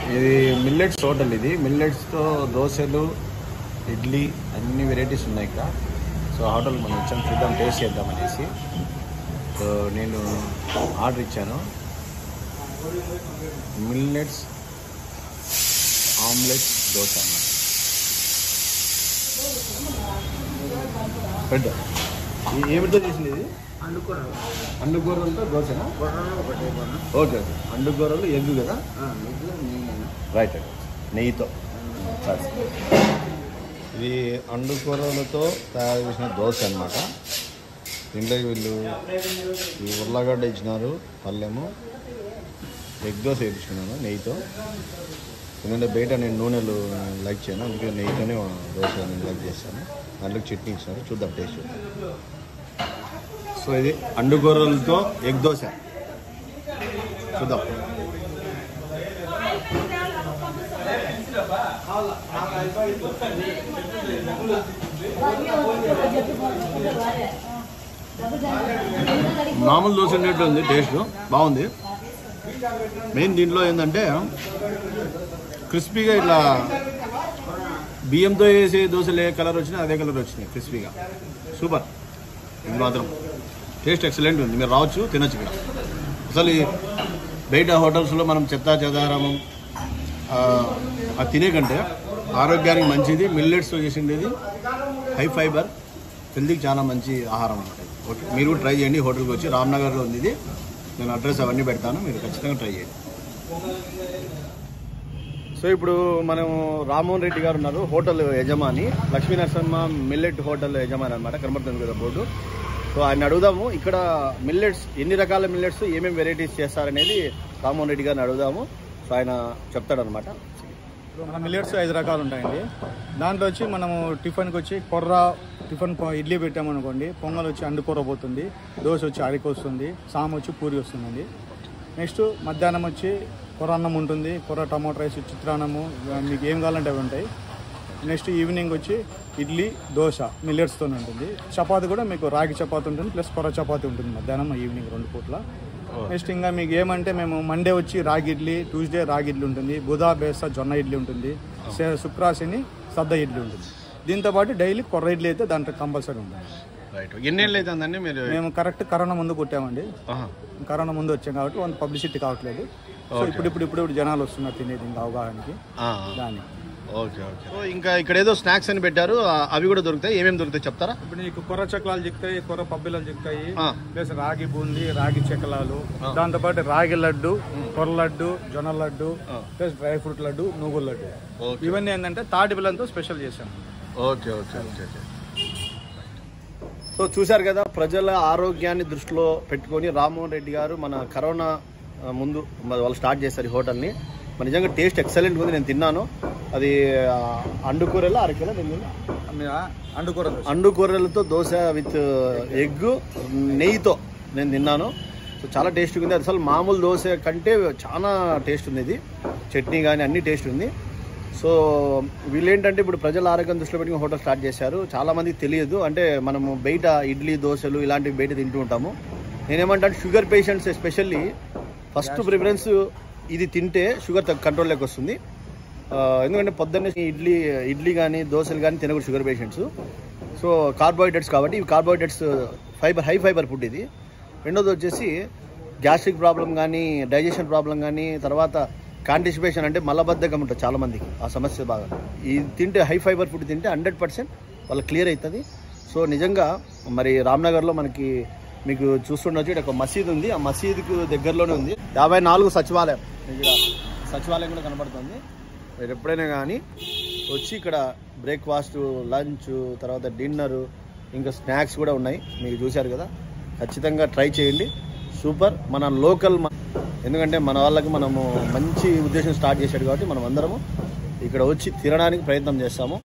ఇది millets hotel ఇది మిల్లెట్స్తో దోశలు ఇడ్లీ అన్ని వెరైటీస్ ఉన్నాయి ఇక్కడ సో హోటల్ మనం వచ్చాం చూద్దాం టేస్ట్ చేద్దాం అనేసి సో నేను ఆర్డర్ ఇచ్చాను మిల్లెట్స్ ఆమ్లెట్ దోశ అన్నమాట పెద్ద ఈ- ఏమిటితో చేసింది ఇది అనుకున్నాను అండుగూరలతో దోశనా గొర్రెలు ఒకటి కొను ఓకే ఓకే అండుగూరలు ఎగ్గు కదా ఇది నేను రైట్ అండి నెయ్యితో సరే ఇది అండుకూరలతో తయారు చేసిన దోశ అనమాట దీంట్లోకి వీళ్ళు ఈ ఉర్లగడ్డ ఇచ్చినారు పళ్ళెము ఎగ్ దోశ వేయించుకున్నాను నెయ్యితో ఎందుకంటే బయట నేను నూనెలు లైక్ చేయను అందుకే నెయ్యితోనే దోశ నేను లైక్ చేస్తాను దాంట్లో చట్నీ ఇచ్చినారు చూద్దాం టేస్ట్ చూద్దాం సో ఇది అండుకూరలతో ఎగ్ దోశ చూద్దాం మామూలు దోశ ఉండేట్టు ఉంది టేస్ట్ బాగుంది మెయిన్ దీంట్లో ఏంటంటే క్రిస్పీగా ఇట్లా బియ్యంతో వేసే దోశలు ఏ కలర్ వచ్చినా అదే కలర్ వచ్చినాయి క్రిస్పీగా సూపర్ ఇది మాత్రం టేస్ట్ ఎక్సలెంట్ ఉంది మీరు రావచ్చు తినచ్చు ఇక్కడ అసలు ఈ బయట హోటల్స్లో మనం చెత్త చెదారము ఆ, అది తినే కంటే ఆరోగ్యానికి మంచిది మిల్లెట్స్ చేసిండేది హై ఫైబర్ హెల్తీకి చాలా మంచి ఆహారం అనమాట ఓకే మీరు కూడా ట్రై చేయండి హోటల్కి వచ్చి రామ్నగర్లో ఉంది ఇది నేను అడ్రస్ అవన్నీ పెడతాను మీరు ఖచ్చితంగా ట్రై చేయండి సో ఇప్పుడు మనం రామ్మోహన్ రెడ్డి గారు ఉన్నారు హోటల్ యజమాని లక్ష్మీ నరసింహ మిల్లెట్ హోటల్ యజమాని అనమాట కనబడుతుంది కదా బోర్డు సో ఆయన అడుగుదాము ఇక్కడ మిల్లెట్స్ ఎన్ని రకాల మిల్లెట్స్ ఏమేమి వెరైటీస్ చేస్తారనేది రామ్మోహన్ రెడ్డి గారిని అడుగుదాము సో ఆయన చెప్తాడనమాట ఇప్పుడు మన మిల్లెట్స్ ఐదు రకాలు ఉంటాయండి దాంట్లో వచ్చి మనము టిఫిన్కి వచ్చి కొర్ర టిఫిన్ పొ- ఇడ్లీ పెట్టామనుకోండి పొంగల్ వచ్చి అండుకూర పోతుంది దోశ వచ్చి అరికి వస్తుంది సామ్ వచ్చి పూరి వస్తుందండి నెక్స్ట్ మధ్యాహ్నం వచ్చి కొర్ర అన్నం ఉంటుంది కొర్ర టమాటో రైస్ చిత్రాన్నము ఇక మీకు ఏం కావాలంటే అవి ఉంటాయి నెక్స్ట్ ఈవినింగ్ వచ్చి ఇడ్లీ దోశ మిల్లెట్స్తో ఉంటుంది చపాతి కూడా మీకు రాగి చపాతి ఉంటుంది ప్లస్ కొర్ర చపాతి ఉంటుంది మధ్యాహ్నం ఈవినింగ్ రెండు పూట్ల నెక్స్ట్ ఇంకా మీకు ఏమంటే మేము మండే వచ్చి రాగి ఇడ్లీ ట్యూస్డే రాగి ఇడ్లీ ఉంటుంది బుధా బేస జొన్న ఇడ్లీ ఉంటుంది శ- శుక్రాశని సద్ద ఇడ్లీ ఉంటుంది దీంతో పాటు డైలీ కొర్ర ఇడ్లీ అయితే దాంట్లో కంపల్సరీ ఉంటుంది రైట్ ఎన్నేళ్ళు అవుతుందండి మీరు మేము కరెక్ట్ కరోనా ముందు పుట్టామండి ఆహా. కరోనా ముందు వచ్చాం కాబట్టి వంద పబ్లిసిటీ కావట్లేదు సో ఇప్పుడు ఇప్పుడు ఇప్పుడు ఇప్పుడు జనాలు వస్తున్నారు తినేది ఇంకా అవగాహనకి ఆ, దాని ఓకే ఓకే సో ఇంకా ఇక్కడ ఏదో స్నాక్స్ అని పెట్టారు ఆ, అవి కూడా దొరుకుతాయి ఏమేమి దొరుకుతాయి చెప్తారా ఇప్పుడు నీకు కొర్ర చక్రాలు చిక్తాయి కొర్ర పబ్బిలాలు చిక్తాయి ఆ. ప్లస్ రాగి బూంది రాగి చెక్కలాలు దాంతో పాటు రాగి లడ్డు కొర్ర లడ్డు జొన్న laddu plus dry fruit laddu నువ్వుల లడ్డు ఓకే. ఇవన్నీ ఏంటంటే తాటి బిల్లంతో స్పెషల్ చేశాం okay okay okay okay so చూశారు కదా ప్రజల ఆరోగ్యాన్ని దృష్టిలో పెట్టుకొని రామ్మోహన్ రెడ్డి గారు మన కరోనా ఆ, ముందు మరి వాళ్ళు స్టార్ట్ చేశారు ఈ హోటల్ని మరి నిజంగా టేస్ట్ ఎక్సలెంట్ ఉంది నేను తిన్నాను అది ఆ, అండుకూరలో అరకిలో నేను తిన్నా. అండుకూర అండుకూరలతో దోశ విత్ ఎగ్ నెయ్యితో నేను తిన్నాను సో చాలా టేస్ట్గా ఉంది అసలు మామూలు దోశ కంటే చాలా టేస్ట్ ఉంది ఇది చట్నీ కానీ అన్ని టేస్ట్ ఉంది సో వీళ్ళేంటంటే ఇప్పుడు ప్రజల ఆరోగ్యం దృష్టిలో పెట్టుకుని హోటల్ స్టార్ట్ చేశారు చాలా మందికి తెలియదు అంటే మనము బయట ఇడ్లీ దోశలు ఇలాంటివి బయట తింటూ ఉంటాము నేనేమంటే sugar patients especially first preference ఇది తింటే షుగర్ కంట్రోల్లోకి వస్తుంది ఆ, ఎందుకంటే పొద్దున్నే ఇడ్లీ ఇడ్లీ కానీ దోశలు కానీ తినకూడదు షుగర్ పేషెంట్స్ సో కార్బోహైడ్రేట్స్ కాబట్టి ఇవి carbohydrates fibre high fibre food ఇది రెండోది వచ్చేసి గ్యాస్ట్రిక్ ప్రాబ్లం కానీ డైజెషన్ ప్రాబ్లం కానీ తర్వాత కాంటిసిపేషన్ అంటే మలబద్ధకం ఉంటుంది చాలా మందికి ఆ సమస్య బాగా ఇది తింటే హై ఫైబర్ ఫుడ్ తింటే హండ్రెడ్ పర్సెంట్ వాళ్ళకి క్లియర్ అవుతుంది సో నిజంగా మరి రామ్నగర్లో మనకి మీకు చూస్తుండొచ్చు ఇక్కడ ఒక మసీద్ ఉంది ఆ మసీదుకు దగ్గరలోనే ఉంది యాభై నాలుగు సచివాలయం ఇక్కడ సచివాలయం కూడా కనబడుతుంది మీరు ఎప్పుడైనా కానీ వచ్చి ఇక్కడ బ్రేక్ఫాస్ట్ లంచ్ తర్వాత డిన్నర్ ఇంకా స్నాక్స్ కూడా ఉన్నాయి మీకు చూశారు కదా ఖచ్చితంగా ట్రై చేయండి సూపర్ మన లోకల్ ఎందుకంటే మన వాళ్ళకి మనము మంచి ఉద్దేశం స్టార్ట్ చేశాడు కాబట్టి మనం అందరము ఇక్కడ వచ్చి తినడానికి ప్రయత్నం చేస్తాము